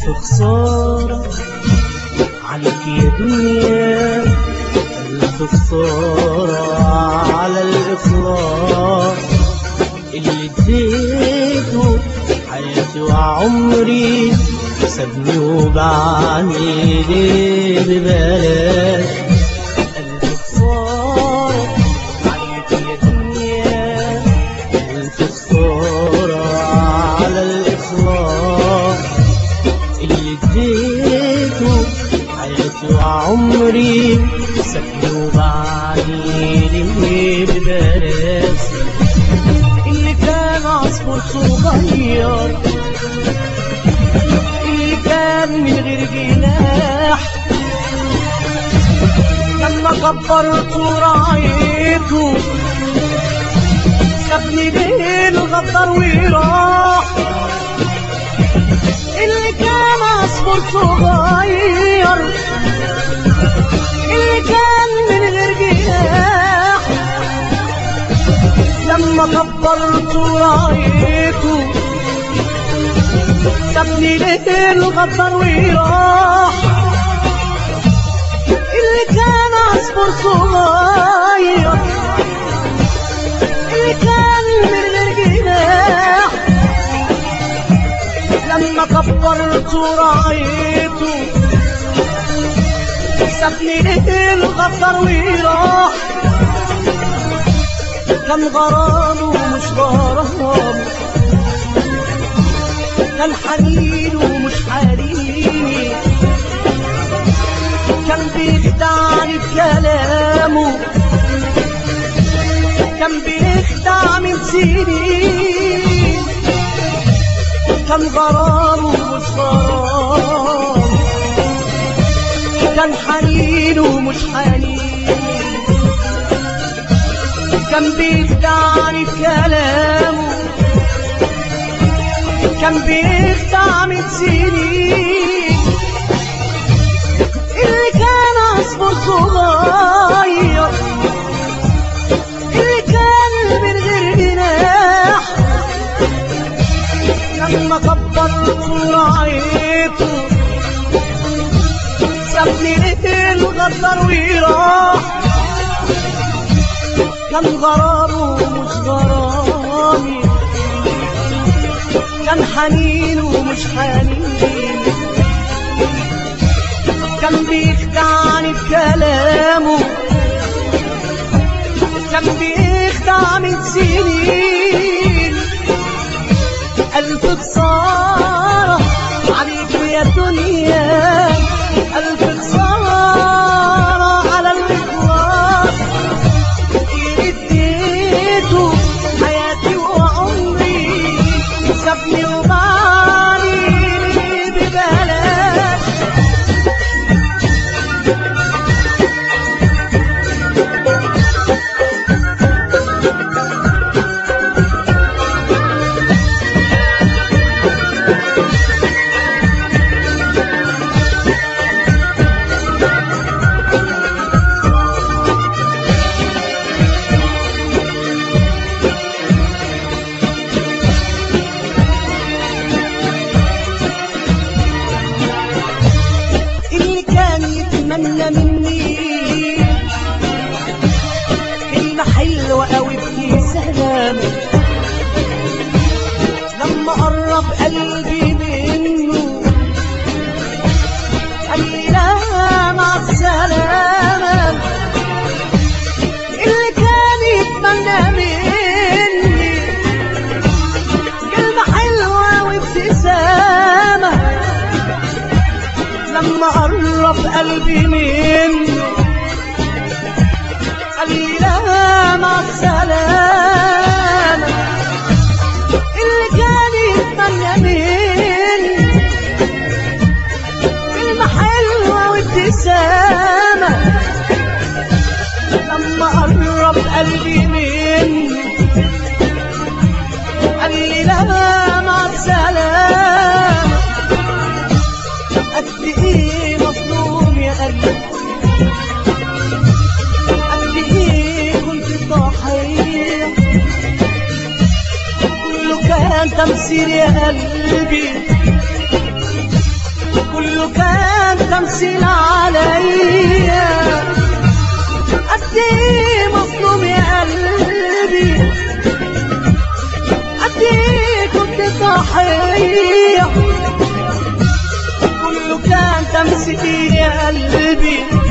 ألف خسارة عليك يا دنيا ألف خسارة على الإخلاص اللي اديته حياتي وعمري سابني وبعني ليه ببلاش ألف خسارة عليك يا دنيا ألف خسارة على الإخلاص اللي اديته حياتي وعمري سابني وبعني ليه ببلاش اللي كان عصفور صغير اللي كان من غير جناح لما كبرت ورعيته سابني بين غدر وراح اللي كان عصفور صغير اللي كان من غير جناح لما كبرت ورعيته سابني ليه الغدر وراح اللي كان عصفور صغير اللي كان من غير جناح لما كبرت ورعيته سابني ليه الغدر وراح كان غرامه مش غرام كان حنين ومش حنيني كان بيخدعني بكلامه كان بيخدع من سنين كان غرامه مش غرام كان حنين ومش حنين كان بيخدعني بكلامه كان بيخدع من سنين اللي كان عصفور صغير اللي كان من غير جناح لما كبرت ورعيته سابني ليه الغدر وراح كان غرامه مش غرامي كان حنين ومش حنين كان بيخدعني بكلامه كان بيخدع من سنين ألف خسارة عليك يا دنيا ألف خسارة على الإخلاص اديته حياتي وعمري سابني وبعني ببلاش اللي كان يتمنى مني كلمة حلوة أوي ابتسامة لما قرب قلبي منه قال لي لا مع السلامة اللي كان يتمنى مني كلمة حلوة وابتسامة لما قرب قلبي منه قال لي لا مع السلامة اللي كان يتمنى مني كلمة حلوة وابتسامة لما قرب قلبي منه قال لي لا مع السلامة قد ايه مظلوم يا قلبي قد ايه كنت ضحية كله كان تمثيل يا قلبي وديع كله كان تمسك يا قلبي